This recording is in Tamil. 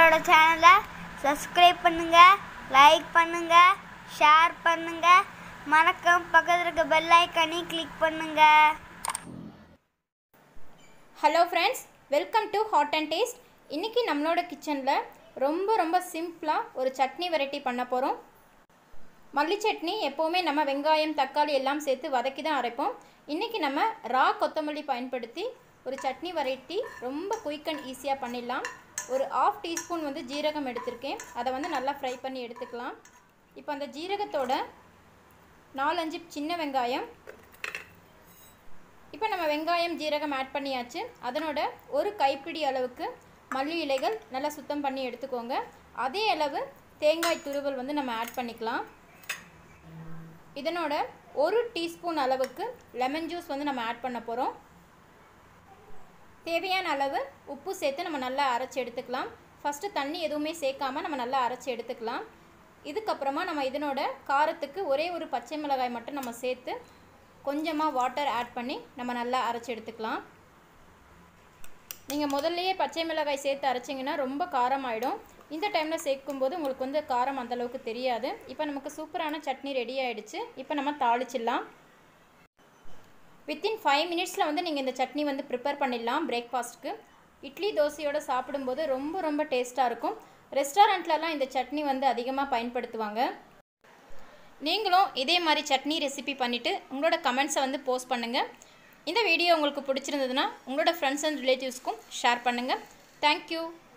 நம்மளோட சேனலை சப்ஸ்கிரைப் பண்ணுங்க லைக் பண்ணுங்க ஷேர் பண்ணுங்க மறக்காம பக்கத்தில் இருக்க பெல் ஐக்கானே கிளிக் பண்ணுங்க hello friends welcome to hot and taste இன்றைக்கி நம்மளோட கிச்சனில் ரொம்ப ரொம்ப சிம்பிளாக ஒரு சட்னி வெரைட்டி பண்ண போகிறோம் மல்லி சட்னி எப்போவுமே நம்ம வெங்காயம் தக்காளி எல்லாம் சேர்த்து வதக்கி தான் அரைப்போம் இன்றைக்கி நம்ம ரா கொத்தமல்லி பயன்படுத்தி ஒரு சட்னி வெரைட்டி ரொம்ப குயிக் அண்ட் ஈஸியாக பண்ணிடலாம் ஒரு ஆஃப் டீஸ்பூன் வந்து ஜீரகம் எடுத்திருக்கேன் அதை வந்து நல்லா ஃப்ரை பண்ணி எடுத்துக்கலாம் இப்போ அந்த ஜீரகத்தோட நாலஞ்சு சின்ன வெங்காயம் இப்போ நம்ம வெங்காயம் ஜீரகம் ஆட் பண்ணியாச்சு அதனோட ஒரு கைப்பிடி அளவுக்கு மல்லி இலைகள் நல்லா சுத்தம் பண்ணி எடுத்துக்கோங்க அதே அளவு தேங்காய் துருவல் வந்து நம்ம ஆட் பண்ணிக்கலாம் இதனோட ஒரு டீஸ்பூன் அளவுக்கு லெமன் ஜூஸ் வந்து நம்ம ஆட் பண்ண போகிறோம் தேவையான அளவு உப்பு சேர்த்து நம்ம நல்லா அரைச்சி எடுத்துக்கலாம் ஃபஸ்ட்டு தண்ணி எதுவுமே சேர்க்காம நம்ம நல்லா அரைச்சி எடுத்துக்கலாம் இதுக்கப்புறமா நம்ம இதனோட காரத்துக்கு ஒரே ஒரு பச்சை மிளகாய் மட்டும் நம்ம சேர்த்து கொஞ்சமாக வாட்டர் ஆட் பண்ணி நம்ம நல்லா அரைச்சி எடுத்துக்கலாம் நீங்கள் முதல்லையே பச்சை மிளகாய் சேர்த்து அரைச்சிங்கன்னா ரொம்ப காரம் ஆகிடும் இந்த டைமில் சேர்க்கும்போது உங்களுக்கு வந்து காரம் அந்தளவுக்கு தெரியாது இப்போ நமக்கு சூப்பரான சட்னி ரெடி ஆகிடுச்சு இப்போ நம்ம தாளிச்சிடலாம் வித்தின் ஃபைவ் மினிட்ஸில் வந்து நீங்கள் இந்த சட்னி வந்து ப்ரிப்பேர் பண்ணிடலாம் பிரேக்ஃபாஸ்ட்டுக்கு இட்லி தோசையோடு சாப்பிடும்போது ரொம்ப ரொம்ப டேஸ்ட்டாக இருக்கும் ரெஸ்டாரண்ட்லலாம் இந்த சட்னி வந்து அதிகமாக பயன்படுத்துவாங்க நீங்களும் இதே மாதிரி சட்னி ரெசிபி பண்ணிவிட்டு உங்களோட கமெண்ட்ஸை வந்து போஸ்ட் பண்ணுங்கள் இந்த வீடியோ உங்களுக்கு பிடிச்சிருந்ததுன்னா உங்களோட ஃப்ரெண்ட்ஸ் அண்ட் ரிலேட்டிவ்ஸ்க்கும் ஷேர் பண்ணுங்கள் தேங்க்யூ